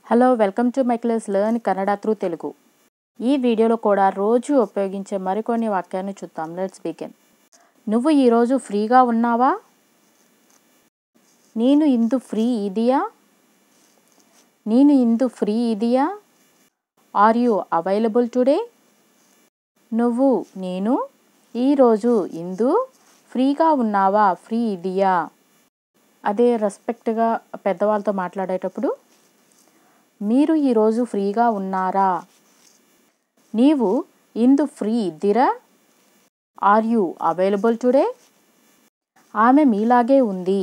hello welcome to my class learn Kannada through Telugu ఈ వీడియోలో కూడా రోజు ఉపయోగించే మరికొన్ని వాక్యాన్ని చూద్దాం లెట్స్ బిగిన్ నువ్వు ఈరోజు ఫ్రీగా ఉన్నావా నేను ఇందు ఫ్రీ ఇదియా నేను ఇందు ఫ్రీ ఇదియా ఆర్ యు అవైలబుల్ టుడే నువ్వు నేను ఈరోజు ఇందు ఫ్రీగా ఉన్నావా ఫ్రీ ఇదియా అదే రెస్పెక్ట్గా పెద్దవాళ్ళతో మాట్లాడేటప్పుడు మీరు ఈరోజు ఫ్రీగా ఉన్నారా నీవు ఇందు ఫ్రీ ఇద్దిరా ఆర్ యు అవైలబుల్ టుడే ఆమె మీలాగే ఉంది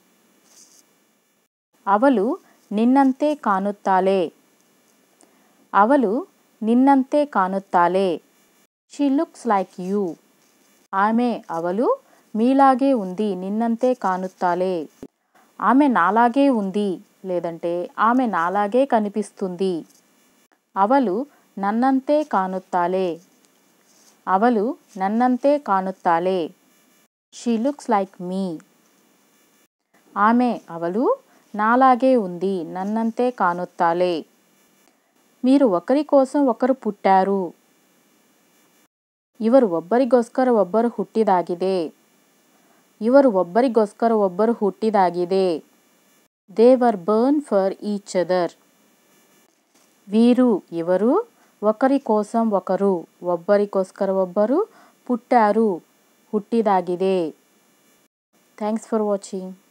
అవలు నిన్నంతే కానుత్తాలే అవలు నిన్నంతే కానుత్తాలే షీ లుక్స్ లైక్ యూ ఆమె అవలు మీలాగే ఉంది నిన్నంతే కానుత్తాలే ఆమె నాలాగే ఉంది లేదంటే ఆమె నాలాగే కనిపిస్తుంది అవలు నన్నంతే కానుత్తాలే అవలు నన్నంతే కానుత్తాలే షీ లుక్స్ లైక్ మీ ఆమె అవలు నాలాగే ఉంది నన్నంతే కానుత్తాలే మీరు ఒకరి కోసం ఒకరు పుట్టారు ಇವರು ಒಬ್ಬರಿಗೋಸ್ಕರ ಒಬ್ಬರು ಹುಟ್ಟಿದಾಗಿದೆ ಇವರು ಒಬ್ಬರಿಗೋಸ್ಕರ ಒಬ್ಬರು ಹುಟ್ಟಿದಾಗಿದೆ they were born for each other వీరు ఎవరు ఒకరి కోసం ఒకరు ಒಬ್ಬರಿಗೋಸ್ಕರ ಒಬ್ಬರು పుట్టారు ಹುಟ್ಟಿದಾಗಿದೆ థ్యాంక్స్ ఫర్ వాచింగ్